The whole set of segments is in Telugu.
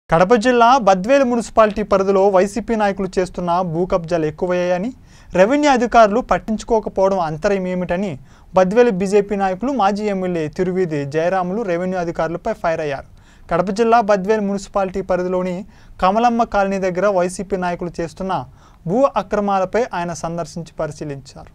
కడప జిల్లా బద్వేలు మున్సిపాలిటీ పరిధిలో వైసీపీ నాయకులు చేస్తున్న భూ కబ్జాలు ఎక్కువయ్యాయని రెవెన్యూ అధికారులు పట్టించుకోకపోవడం అంతరం ఏమిటని బద్వేలు బీజేపీ నాయకులు మాజీ ఎమ్మెల్యే తిరువీధి జయరాములు రెవెన్యూ అధికారులపై ఫైర్ అయ్యారు కడప జిల్లా బద్వేలు మున్సిపాలిటీ పరిధిలోని కమలమ్మ కాలనీ దగ్గర వైసీపీ నాయకులు చేస్తున్న భూ అక్రమాలపై ఆయన సందర్శించి పరిశీలించారు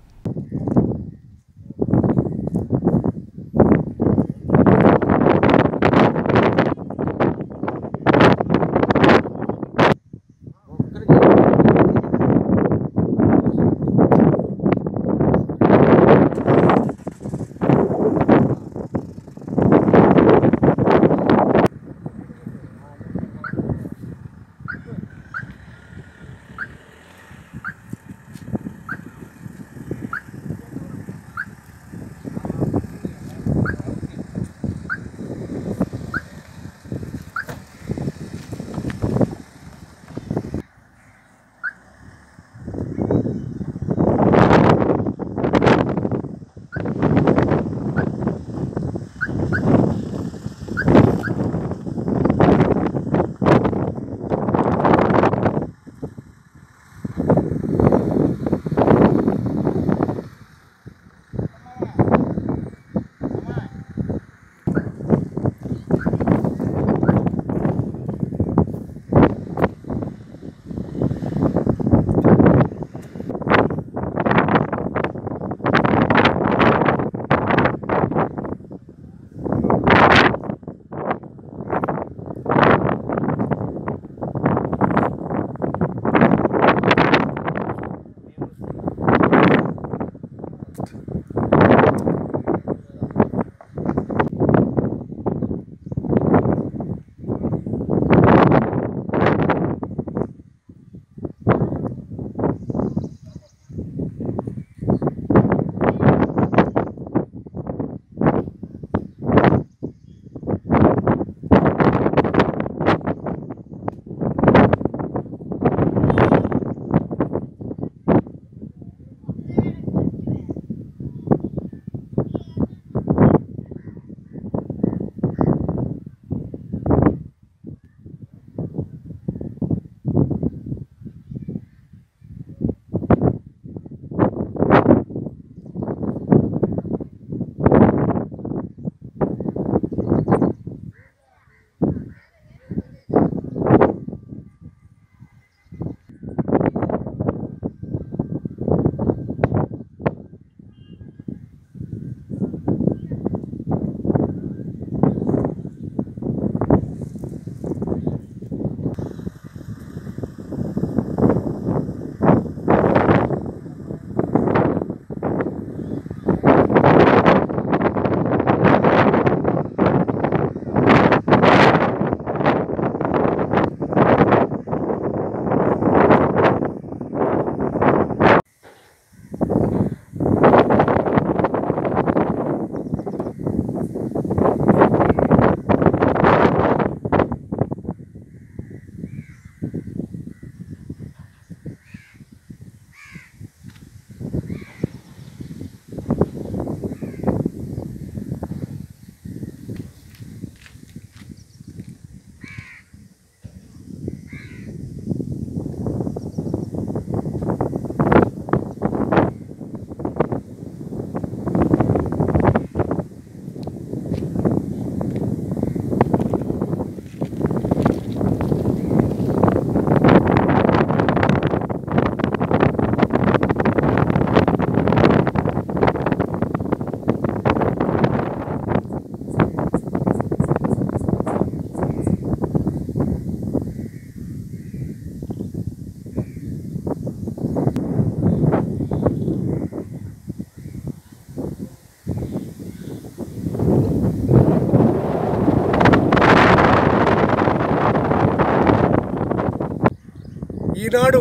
ఈనాడు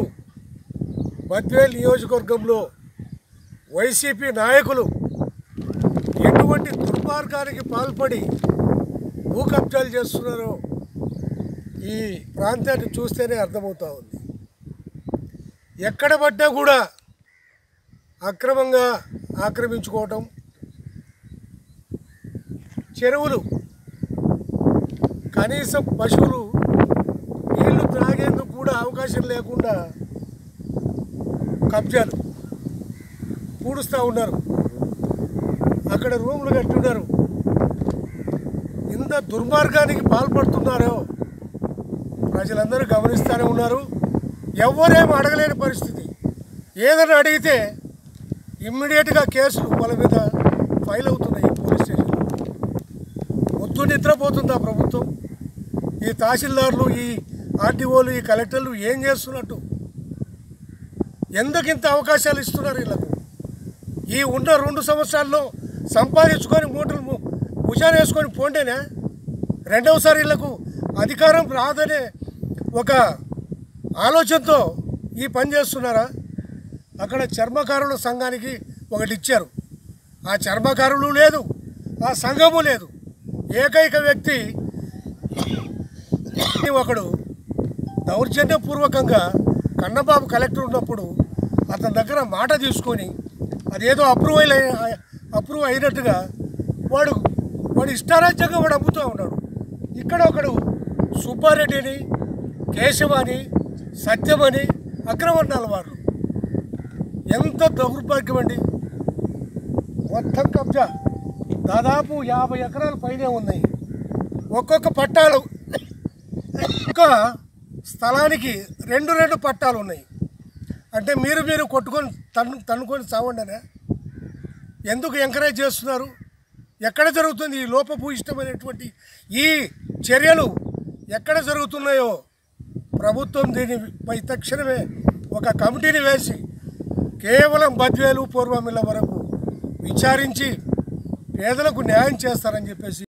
బద్వేల్ నియోజకవర్గంలో వైసీపీ నాయకులు ఎటువంటి దుర్మార్గానికి పాల్పడి భూ కబ్జాలు చేస్తున్నారో ఈ ప్రాంతాన్ని చూస్తేనే అర్థమవుతా ఉంది ఎక్కడ పడ్డా కూడా అక్రమంగా ఆక్రమించుకోవటం చెరువులు కనీసం పశువులు పర్మిషన్ లేకుండా కబ్జాలు పూడుస్తూ ఉన్నారు అక్కడ రూములు కట్టున్నారు ఇంత దుర్మార్గానికి పాల్పడుతున్నారో ప్రజలందరూ గమనిస్తూనే ఉన్నారు ఎవరేం అడగలేని పరిస్థితి ఏదైనా అడిగితే ఇమ్మీడియట్గా కేసులు వాళ్ళ మీద ఫైల్ అవుతున్నాయి పోలీస్ స్టేషన్లో పొద్దు నిద్రపోతుందా ప్రభుత్వం ఈ తహసీల్దార్లు ఈ ఆర్టీఓలు ఈ కలెక్టర్లు ఏం చేస్తున్నట్టు ఎందుకు ఇంత అవకాశాలు ఇస్తున్నారు వీళ్ళకు ఈ ఉన్న రెండు సంవత్సరాల్లో సంపాదించుకొని మూటలు ము- భుజాన వేసుకొని పోండేనా రెండవసారి వీళ్ళకు అధికారం రాదనే ఒక ఆలోచనతో ఈ పని చేస్తున్నారా అక్కడ చర్మకారుల సంఘానికి ఒకటి ఇచ్చారు ఆ చర్మకారులు లేదు ఆ సంఘము లేదు ఏకైక వ్యక్తి ఒకడు దౌర్జన్యపూర్వకంగా కన్నబాబు కలెక్టర్ ఉన్నప్పుడు అతని దగ్గర మాట తీసుకొని అదేదో అప్రూవ్ అయి అప్రూవ్ అయినట్టుగా వాడు వాడు ఇష్టారాజ్యంగా వాడు అమ్ముతూ ఉన్నాడు ఇక్కడ ఒకడు సుబ్బారెడ్డి అని కేశవని సత్యమని అగ్రవర్ణాల వారు ఎంత దౌర్భాగ్యం అండి మొత్తం కబ్జా దాదాపు యాభై ఎకరాల పైనే ఉన్నాయి ఒక్కొక్క పట్టాలు ఒక స్థలానికి రెండు రెండు పట్టాలు ఉన్నాయి అంటే మీరు మీరు కొట్టుకొని తన్ను తన్నుకొని చావండినా ఎందుకు ఎంకరేజ్ చేస్తున్నారు ఎక్కడ జరుగుతుంది ఈ లోపభూయిష్టమైనటువంటి ఈ చర్యలు ఎక్కడ జరుగుతున్నాయో ప్రభుత్వం దీనిపై తక్షణమే ఒక కమిటీని వేసి కేవలం బద్వేలు పూర్వమిల్ల వరకు విచారించి పేదలకు న్యాయం చేస్తారని చెప్పేసి